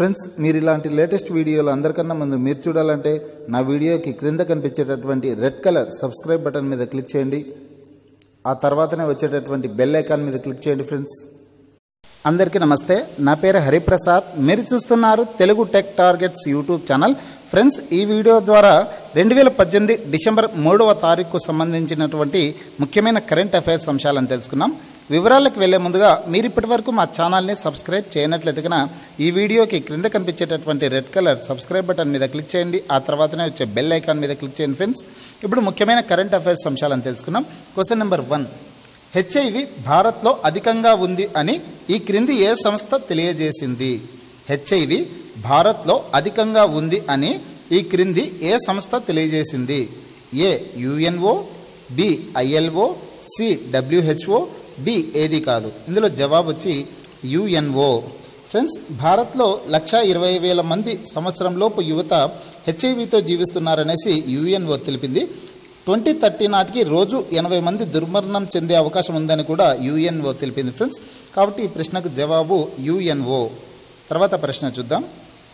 friends మీరు ఇలాంటి latest వీడియోలు అందరికన్నా ముందు మీరు చూడాలంటే నా వీడియోకి క్రింద కనిపించేటటువంటి రెడ్ కలర్ సబ్స్క్రైబ్ బటన్ మీద క్లిక్ చేయండి ఆ తర్వాతనే వచ్చేటటువంటి బెల్ ఐకాన్ మీద క్లిక్ చేయండి ఫ్రెండ్స్ అందరికీ నమస్తే నా పేరు హరిప్రసాద్ మీరు చూస్తున్నారు Telugu tech targets YouTube channel friends ఈ వీడియో ద్వారా రెండు వేల పద్దెనిమిది డిసెంబర్ మూడవ తారీఖుకు సంబంధించినటువంటి ముఖ్యమైన కరెంట్ అఫైర్స్ అంశాలను తెలుసుకున్నాం వివరాలకు వెళ్లే ముందుగా మీరు ఇప్పటివరకు మా ఛానల్ని సబ్స్క్రైబ్ చేయనట్లయితే కనుక ఈ వీడియోకి క్రింద కనిపించేటటువంటి రెడ్ కలర్ సబ్స్క్రైబ్ బటన్ మీద క్లిక్ చేయండి ఆ తర్వాతనే వచ్చే బెల్ ఐకాన్ మీద క్లిక్ చేయండి ఫ్రెండ్స్ ఇప్పుడు ముఖ్యమైన కరెంట్ అఫైర్స్ అంశాలను తెలుసుకున్నాం క్వశ్చన్ నెంబర్ వన్ హెచ్ఐవి భారత్లో అధికంగా ఉంది అని ఈ క్రింది ఏ సంస్థ తెలియజేసింది హెచ్ఐవి భారత్లో అధికంగా ఉంది అని ఈ క్రింది ఏ సంస్థ తెలియజేసింది A UNO B ILO C WHO D ఏది కాదు ఇందులో జవాబు వచ్చి యుఎన్ఓ ఫ్రెండ్స్ భారత్లో లక్ష ఇరవై వేల మంది సంవత్సరంలోపు యువత హెచ్ఐవితో జీవిస్తున్నారనేసి యుఎన్ఓ తెలిపింది ట్వంటీ థర్టీ నాటికి రోజు ఎనభై మంది దుర్మరణం చెందే అవకాశం ఉందని కూడా యుఎన్ఓ తెలిపింది ఫ్రెండ్స్ కాబట్టి ఈ ప్రశ్నకు జవాబు యుఎన్ఓ తర్వాత ప్రశ్న చూద్దాం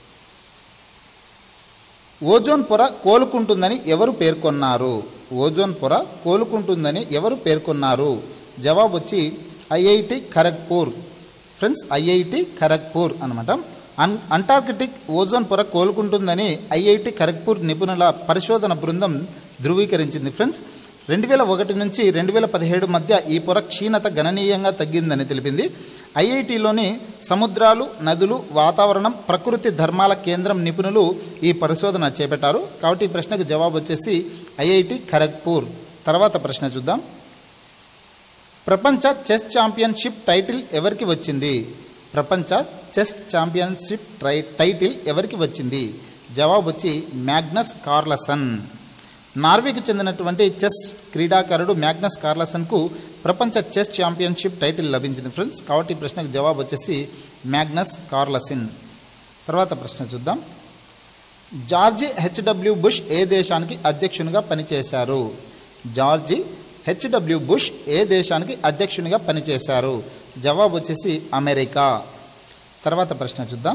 ఓజోన్ పొర కోలుకుంటుందని ఎవరు పేర్కొన్నారు ఓజోన్ పొర కోలుకుంటుందని ఎవరు పేర్కొన్నారు జవాబు వచ్చి IIT Kharagpur friends IIT Kharagpur అనమాట అన్ అంటార్కిటిక్ ఓజోన్ పొర కోలుకుంటుందని ఐఐటి ఖరగ్పూర్ నిపుణుల పరిశోధన బృందం ధృవీకరించింది ఫ్రెండ్స్ రెండు వేల ఒకటి నుంచి రెండు వేల పదిహేడు మధ్య ఈ పొర క్షీణత గణనీయంగా తగ్గిందని తెలిపింది ఐఐటిలోని సముద్రాలు నదులు వాతావరణం ప్రకృతి ధర్మాల కేంద్రం నిపుణులు ఈ పరిశోధన చేపట్టారు కాబట్టి ఈ ప్రశ్నకు జవాబు వచ్చేసి ఐఐటి ఖరగ్పూర్ తర్వాత ప్రశ్న చూద్దాం ప్రపంచ చెస్ ఛాంపియన్షిప్ టైటిల్ ఎవరికి వచ్చింది ప్రపంచ చెస్ ఛాంపియన్షిప్ ట్రై టైటిల్ ఎవరికి వచ్చింది జవాబు వచ్చి మ్యాగ్నస్ కార్లసన్ నార్వేకి చెందినటువంటి చెస్ క్రీడాకారుడు మ్యాగ్నస్ కార్లసన్కు ప్రపంచ చెస్ ఛాంపియన్షిప్ టైటిల్ లభించింది ఫ్రెండ్స్ కాబట్టి ఈ ప్రశ్నకు జవాబు వచ్చేసి మ్యాగ్నస్ కార్లసిన్ తర్వాత ప్రశ్న చూద్దాం జార్జి హెచ్డబ్ల్యూ బుష్ ఏ దేశానికి అధ్యక్షునిగా పనిచేశారు జార్జి హెచ్డబ్ల్యూ బుష్ ఏ దేశానికి అధ్యక్షునిగా పనిచేశారు జవాబు వచ్చేసి అమెరికా తర్వాత ప్రశ్న చూద్దాం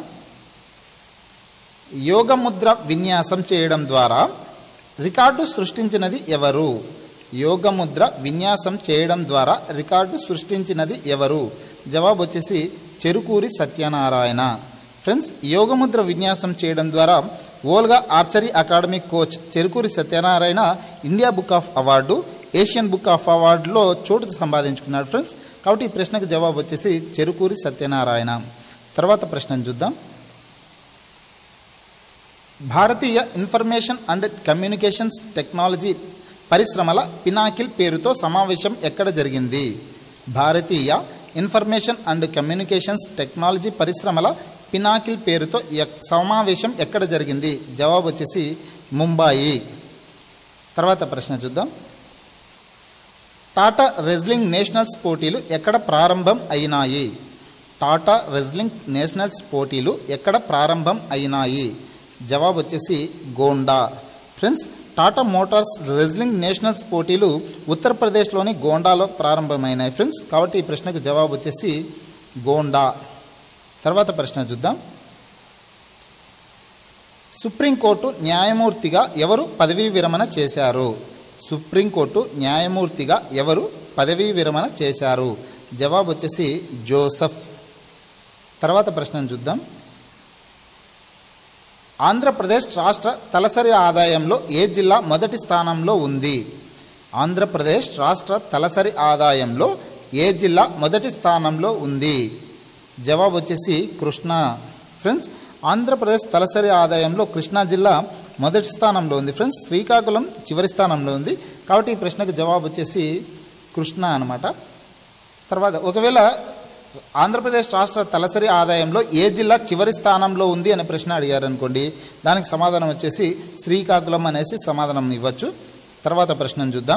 యోగముద్ర విన్యాసం చేయడం ద్వారా రికార్డు సృష్టించినది ఎవరు యోగముద్ర విన్యాసం చేయడం ద్వారా రికార్డు సృష్టించినది ఎవరు జవాబు వచ్చేసి చెరుకూరి సత్యనారాయణ ఫ్రెండ్స్ యోగముద్ర విన్యాసం చేయడం ద్వారా Volga archery academy coach Cherukuri Satyanarayana India book of award Asian book of అవార్డులో చోటు సంపాదించుకున్నాడు ఫ్రెండ్స్ కాబట్టి ఈ ప్రశ్నకు జవాబు వచ్చేసి చెరుకూరి సత్యనారాయణ తర్వాత ప్రశ్నను చూద్దాం భారతీయ ఇన్ఫర్మేషన్ అండ్ కమ్యూనికేషన్స్ టెక్నాలజీ పరిశ్రమల పినాకిల్ పేరుతో సమావేశం ఎక్కడ జరిగింది భారతీయ ఇన్ఫర్మేషన్ అండ్ కమ్యూనికేషన్స్ టెక్నాలజీ పరిశ్రమల పినాకిల్ పేరుతో ఎక్- సమావేశం ఎక్కడ జరిగింది జవాబు వచ్చేసి ముంబాయి తర్వాత ప్రశ్న చూద్దాం టాటా రెజ్లింగ్ నేషనల్స్ పోటీలు ఎక్కడ ప్రారంభం అయినాయి టాటా రెజ్లింగ్ నేషనల్స్ పోటీలు ఎక్కడ ప్రారంభం అయినాయి జవాబు వచ్చేసి Gonda friends Tata Motors wrestling nationals పోటీలు ఉత్తరప్రదేశ్లోని గోండాలో ప్రారంభమైనాయి ఫ్రెండ్స్ కాబట్టి ఈ ప్రశ్నకు జవాబు వచ్చేసి గోండా తర్వాత ప్రశ్న చూద్దాం సుప్రీంకోర్టు న్యాయమూర్తిగా ఎవరు పదవీ విరమణ చేశారు సుప్రీంకోర్టు న్యాయమూర్తిగా ఎవరు పదవీ విరమణ చేశారు జవాబు వచ్చేసి జోసఫ్ తర్వాత ప్రశ్నను చూద్దాం ఆంధ్రప్రదేశ్ రాష్ట్ర తలసరి ఆదాయంలో ఏ జిల్లా మొదటి స్థానంలో ఉంది ఆంధ్రప్రదేశ్ రాష్ట్ర తలసరి ఆదాయంలో ఏ జిల్లా మొదటి స్థానంలో ఉంది జవాబు వచ్చేసి కృష్ణా ఫ్రెండ్స్ ఆంధ్రప్రదేశ్ తలసరి ఆదాయంలో కృష్ణా జిల్లా మొదటి స్థానంలో ఉంది ఫ్రెండ్స్ శ్రీకాకుళం చివరి స్థానంలో ఉంది కాబట్టి ఈ ప్రశ్నకు జవాబు వచ్చేసి కృష్ణా అనమాట తర్వాత ఒకవేళ ఆంధ్రప్రదేశ్ రాష్ట్ర తలసరి ఆదాయంలో ఏ జిల్లా చివరి స్థానంలో ఉంది అనే ప్రశ్న అడిగారు అనుకోండి దానికి సమాధానం వచ్చేసి శ్రీకాకుళం అనేసి సమాధానం ఇవ్వచ్చు తర్వాత ప్రశ్నను చూద్దాం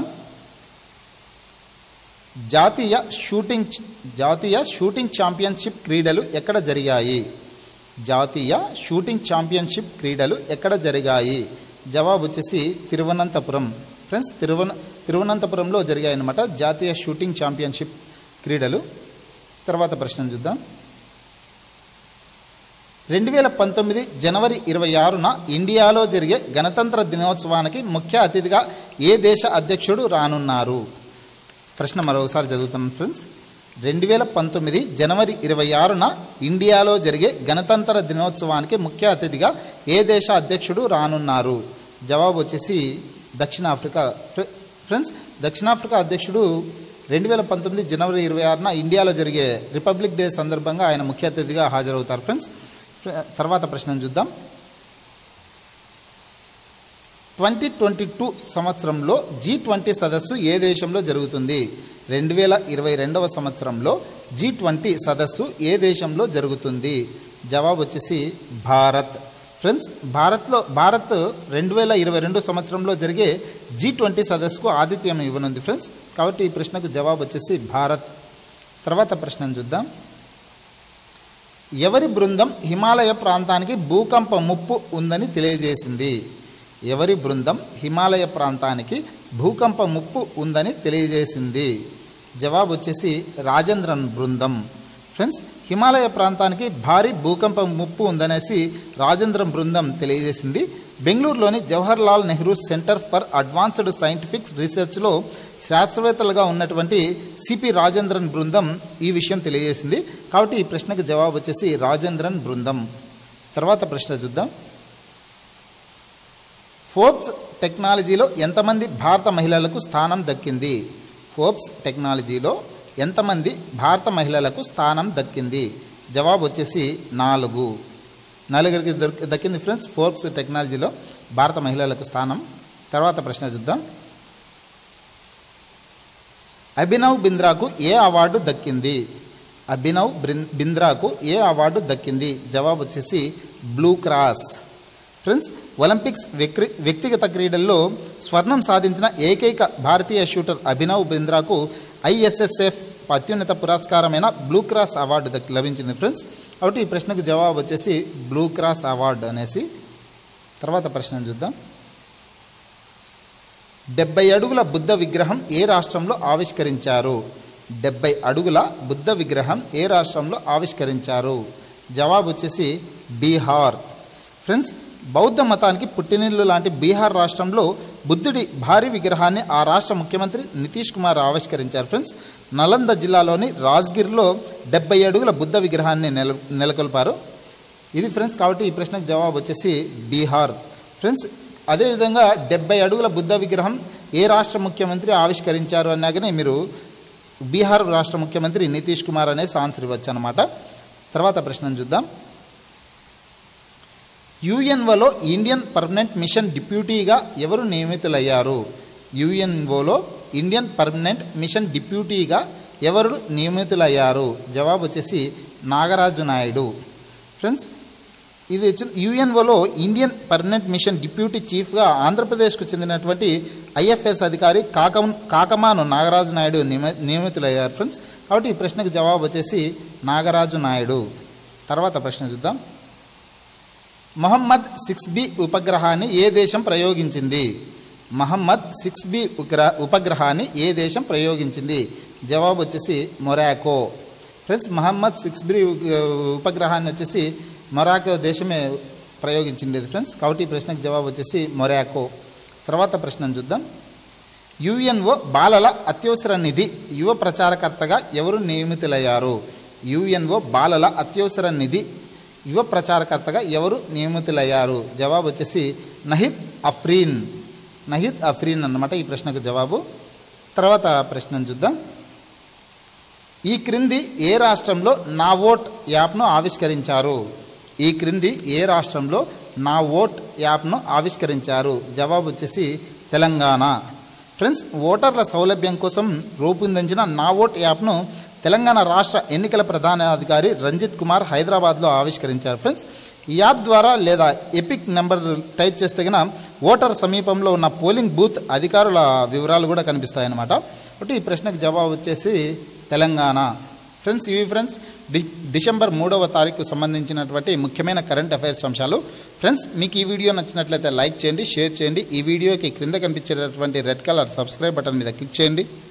జాతీయ షూటింగ్ జాతీయ షూటింగ్ ఛాంపియన్షిప్ క్రీడలు ఎక్కడ జరిగాయి జాతీయ షూటింగ్ ఛాంపియన్షిప్ క్రీడలు ఎక్కడ జరిగాయి జవాబు వచ్చేసి తిరువనంతపురం ఫ్రెండ్స్ తిరువన తిరువనంతపురంలో జరిగాయి అన్నమాట జాతీయ షూటింగ్ ఛాంపియన్షిప్ క్రీడలు తర్వాత ప్రశ్న చూద్దాం రెండు వేల పంతొమ్మిది జనవరి ఇరవై ఆరున ఇండియాలో జరిగే గణతంత్ర దినోత్సవానికి ముఖ్య అతిథిగా ఏ దేశ అధ్యక్షుడు రానున్నారు ప్రశ్న మరోసారి చదువుతున్నాను ఫ్రెండ్స్ రెండు వేల పంతొమ్మిది జనవరి ఇరవై ఆరున ఇండియాలో జరిగే గణతంత్ర దినోత్సవానికి ముఖ్య అతిథిగా ఏ దేశ అధ్యక్షుడు రానున్నారు జవాబు వచ్చేసి దక్షిణాఫ్రికా ఫ్రె- ఫ్రెండ్స్ దక్షిణాఫ్రికా అధ్యక్షుడు రెండు వేల పంతొమ్మిది జనవరి ఇరవై ఆరున ఇండియాలో జరిగే రిపబ్లిక్ డే సందర్భంగా ఆయన ముఖ్య అతిథిగా హాజరవుతారు ఫ్రెండ్స్ ఫ్రె- తర్వాత ప్రశ్న చూద్దాం ట్వంటీ ట్వంటీ టూ సంవత్సరంలో జీ ట్వంటీ సదస్సు ఏ దేశంలో జరుగుతుంది రెండు వేల ఇరవై రెండవ సంవత్సరంలో జీ ట్వంటీ సదస్సు ఏ దేశంలో జరుగుతుంది జవాబు వచ్చేసి భారత్ ఫ్రెండ్స్ భారత్లో భారత్ రెండు వేల ఇరవై రెండు సంవత్సరంలో జరిగే జీ ట్వంటీ సదస్సుకు ఆతిథ్యం ఇవ్వనుంది ఫ్రెండ్స్ కాబట్టి ఈ ప్రశ్నకు జవాబు వచ్చేసి భారత్ తర్వాత ప్రశ్నను చూద్దాం ఎవరి బృందం హిమాలయ ప్రాంతానికి భూకంప ముప్పు ఉందని తెలియజేసింది ఎవరి బృందం హిమాలయ ప్రాంతానికి భూకంప ముప్పు ఉందని తెలియజేసింది జవాబు వచ్చేసి రాజేంద్రన్ బృందం ఫ్రెండ్స్ హిమాలయ ప్రాంతానికి భారీ భూకంప ముప్పు ఉందనేసి రాజేంద్రన్ బృందం తెలియజేసింది బెంగళూరులోని Jawahar Lal Nehru centre for advanced scientific రీసెర్చ్లో శాస్త్రవేత్తలుగా ఉన్నటువంటి సిపి రాజేంద్రన్ బృందం ఈ విషయం తెలియజేసింది కాబట్టి ఈ ప్రశ్నకు జవాబు వచ్చేసి రాజేంద్రన్ బృందం తర్వాత ప్రశ్న చూద్దాం ఫోర్బ్స్ టెక్నాలజీలో ఎంతమంది భారత మహిళలకు స్థానం దక్కింది ఫోర్బ్స్ టెక్నాలజీలో ఎంతమంది భారత మహిళలకు స్థానం దక్కింది జవాబు వచ్చేసి నాలుగు నలుగురికి దొరికి దక్కింది ఫ్రెండ్స్ ఫోర్బ్స్ టెక్నాలజీలో భారత మహిళలకు స్థానం తర్వాత ప్రశ్న చూద్దాం అభినవ్ బింద్రాకు ఏ అవార్డు దక్కింది అభినవ్ బ్రిన్- బింద్రాకు ఏ అవార్డు దక్కింది జవాబు వచ్చేసి బ్లూ క్రాస్ ఫ్రెండ్స్ ఒలింపిక్స్ వ్యక్తి వ్యక్తిగత క్రీడల్లో స్వర్ణం సాధించిన ఏకైక భారతీయ షూటర్ అభినవ్ బింద్రాకు ఐఎస్ఎస్ఎఫ్ అత్యున్నత పురస్కారమైన బ్లూ క్రాస్ అవార్డు దక్ లభించింది ఫ్రెండ్స్ కాబట్టి ఈ ప్రశ్నకు జవాబు వచ్చేసి బ్లూ క్రాస్ అవార్డు అనేసి తర్వాత ప్రశ్న చూద్దాం డెబ్బై అడుగుల బుద్ధ విగ్రహం ఏ రాష్ట్రంలో ఆవిష్కరించారు డెబ్బై అడుగుల బుద్ధ విగ్రహం ఏ రాష్ట్రంలో ఆవిష్కరించారు జవాబు వచ్చేసి బీహార్ ఫ్రెండ్స్ బౌద్ధ మతానికి పుట్టినిల్లు లాంటి బీహార్ రాష్ట్రంలో బుద్ధుడి భారీ విగ్రహాన్ని ఆ రాష్ట్ర ముఖ్యమంత్రి నితీష్ కుమార్ ఆవిష్కరించారు ఫ్రెండ్స్ నలంద జిల్లాలోని రాజ్గిర్లో డెబ్బై అడుగుల బుద్ధ విగ్రహాన్ని నెల నెలకొల్పారు ఇది ఫ్రెండ్స్ కాబట్టి ఈ ప్రశ్నకు జవాబు వచ్చేసి బీహార్ ఫ్రెండ్స్ అదేవిధంగా డెబ్బై అడుగుల బుద్ధ విగ్రహం ఏ రాష్ట్ర ముఖ్యమంత్రి ఆవిష్కరించారు అన్నాకనే మీరు బీహార్ రాష్ట్ర ముఖ్యమంత్రి నితీష్ కుమార్ అనే ఆన్సర్ ఇవ్వచ్చు అనమాట తర్వాత ప్రశ్నను చూద్దాం యుఎన్ఓలో ఇండియన్ పర్మనెంట్ మిషన్ డిప్యూటీగా ఎవరు నియమితులయ్యారు యుఎన్ఓలో ఇండియన్ పర్మనెంట్ మిషన్ డిప్యూటీగా ఎవరు నియమితులయ్యారు జవాబు వచ్చేసి నాగరాజు నాయుడు ఫ్రెండ్స్ ఇది వచ్చి యుఎన్ఓలో ఇండియన్ పర్మనెంట్ మిషన్ డిప్యూటీ చీఫ్గా ఆంధ్రప్రదేశ్కు చెందినటువంటి ఐఎఫ్ఎస్ అధికారి కాక కాకమాను నాగరాజు నాయుడు నియమ నియమితులయ్యారు ఫ్రెండ్స్ కాబట్టి ఈ ప్రశ్నకు జవాబు వచ్చేసి నాగరాజు నాయుడు తర్వాత ప్రశ్న చూద్దాం మహమ్మద్ సిక్స్ బి ఉపగ్రహాన్ని ఏ దేశం ప్రయోగించింది మహమ్మద్ సిక్స్ బి ఉపగ్రహ ఉపగ్రహాన్ని ఏ దేశం ప్రయోగించింది జవాబు వచ్చేసి Morocco friends Mohammed six B ఉపగ్రహాన్ని వచ్చేసి మొరాకో దేశమే ప్రయోగించింది ఫ్రెండ్స్ కాబట్టి ఈ ప్రశ్నకు జవాబు వచ్చేసి మొరాకో తర్వాత ప్రశ్నను చూద్దాం యుఎన్ఓ బాలల అత్యవసర నిధి యువ ప్రచారకర్తగా ఎవరు నియమితులయ్యారు యుఎన్ఓ బాలల అత్యవసర నిధి యువ ప్రచారకర్తగా ఎవరు నియమితులయ్యారు జవాబు వచ్చేసి నహిద్ అఫ్రీన్ నహిద్ అఫ్రీన్ అన్నమాట ఈ ప్రశ్నకు జవాబు తర్వాత ప్రశ్నను చూద్దాం ఈ క్రింది ఏ రాష్ట్రంలో నా ఓట్ యాప్ను ఆవిష్కరించారు ఈ క్రింది ఏ రాష్ట్రంలో నా ఓట్ యాప్ను ఆవిష్కరించారు జవాబు వచ్చేసి తెలంగాణ ఫ్రెండ్స్ ఓటర్ల సౌలభ్యం కోసం రూపొందించిన నా ఓట్ యాప్ను తెలంగాణ రాష్ట్ర ఎన్నికల ప్రధాన అధికారి రంజిత్ కుమార్ హైదరాబాద్లో ఆవిష్కరించారు ఫ్రెండ్స్ ఈ యాప్ ద్వారా లేదా ఎపిక్ నెంబర్ టైప్ చేస్తే గన ఓటర్ సమీపంలో ఉన్న పోలింగ్ బూత్ అధికారుల వివరాలు కూడా కనిపిస్తాయి అన్నమాట కాబట్టి ఈ ప్రశ్నకు జవాబు వచ్చేసి తెలంగాణ ఫ్రెండ్స్ ఇవి ఫ్రెండ్స్ డి డిసెంబర్ మూడవ తారీఖు సంబంధించినటువంటి ముఖ్యమైన కరెంట్ అఫైర్స్ అంశాలు ఫ్రెండ్స్ మీకు ఈ వీడియో నచ్చినట్లయితే లైక్ చేయండి షేర్ చేయండి ఈ వీడియోకి క్రింద కనిపించేటటువంటి రెడ్ కలర్ సబ్స్క్రైబ్ బటన్ మీద క్లిక్ చేయండి